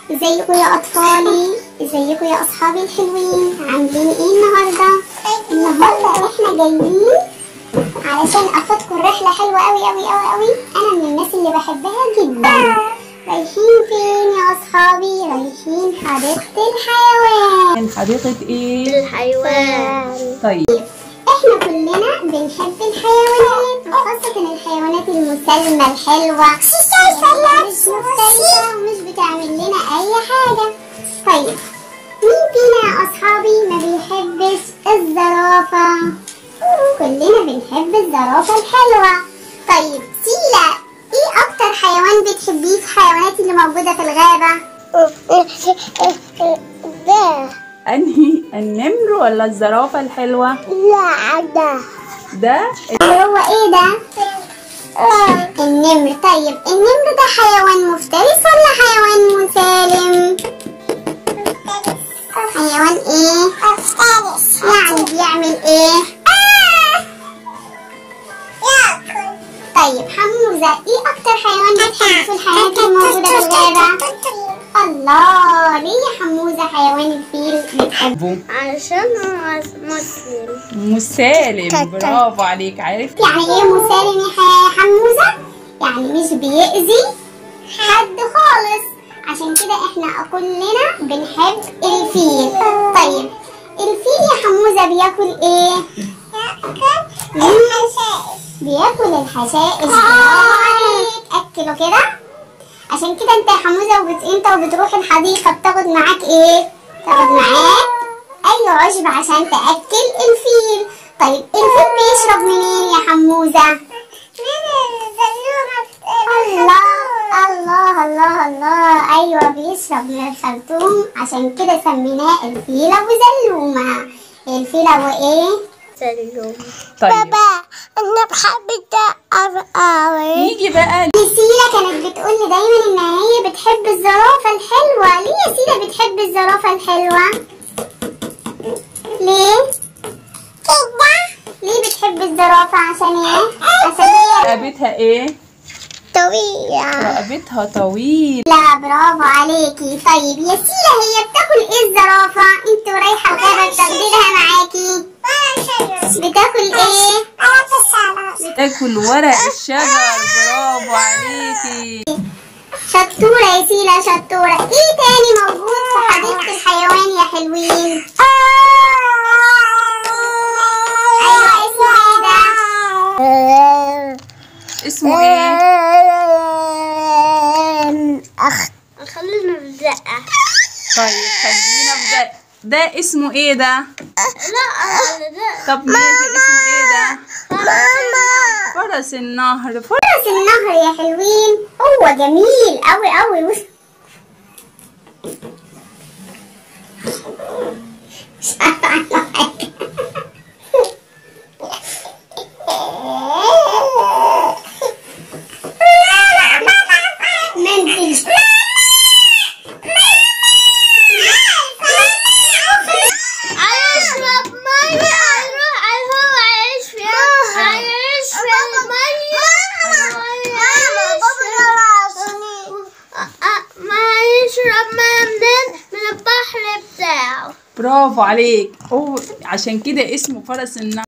ازيكم يا اطفالي ازيكم يا اصحابي الحلوين عاملين ايه النهارده النهارده احنا جايين علشان اخدكم رحله حلوه قوي قوي قوي قوي انا من الناس اللي بحبها جدا رايحين فين يا اصحابي رايحين حديقه الحيوان من حديقة ايه؟ الحيوان طيب احنا كلنا بنحب الحيوانات وخاصة الحيوانات المسالمة الحلوة مش مفترسة ومش بتعمل لنا اي حاجة طيب مين فينا يا اصحابي ما بيحبش الزرافة كلنا بنحب الزرافة الحلوة طيب سيلا ايه اكتر حيوان بتحبيه في الحيوانات اللي موجودة في الغابة ده انهي النمر ولا الزرافة الحلوة؟ لا ده ده هو ايه ده النمر طيب النمر ده حيوان مفترس ولا حيوان مسالم حيوان ايه يعني بيعمل ايه طيب حموزة ايه اكتر حيوان بتحبه في الحيوانات الموجودة في الغابة الله ليه يا حموزة حيوان الفيل بتحبه بو عشان هو مسلم مسالم برافو عليك عرفت يعني ايه مسالم يا ح- حموزة يعني مش بيأذي حد خالص عشان كده احنا كلنا بنحب الفيل طيب الفيل يا حموزة بياكل ايه بياكل الحشائش برافو عليك اكله كده عشان كده انت يا حموزة وبت... انت وبتروح الحديقة بتاخد معاك ايه تاخد معاك اي عشب عشان تاكل الفيل طيب الفيل بيشرب منين يا حموزة الله الله الله الله ايوه بيشرب من الخرطوم عشان كده سميناه الفيل ابو زلومه الفيل ابو ايه سلوم طيب بابا انا بحب ده قوي نيجي بقى سيلا كانت بتقول لي دايما ان هي بتحب الزرافه الحلوه ليه يا سيلا بتحب الزرافه الحلوه ليه كده ليه بتحب الزرافه عشان ايه عشان هي رقبتها ايه؟ طويلة رقبتها طويل لا برافو عليكي طيب يا سيلا هي بتاكل ايه الزرافة انت رايحة الغابة تاخديها معاكي بتاكل ايه تاكل ورق الشجر برافو عليكي شطورة يا سيلا شطورة ايه تاني موجود في حديقة الحيوان يا حلوين ايوه اسمه ايه ده اسمه ايه؟ أخ خلينا نبدأ طيب خلينا في ده ده اسمه ايه ده؟ لا ده طب ماشي اسمه ايه ده؟ ماما فرس النهر فرس فرس النهر يا حلوين هو جميل قوي قوي مش عارفة عنه حاجة. منتج هيشرب مية هيروح هو هيعيش فيها هيعيش في المية ما هيشرب مية منين من البحر بتاعه برافو عليك أوه عشان كده اسمه فرس النهر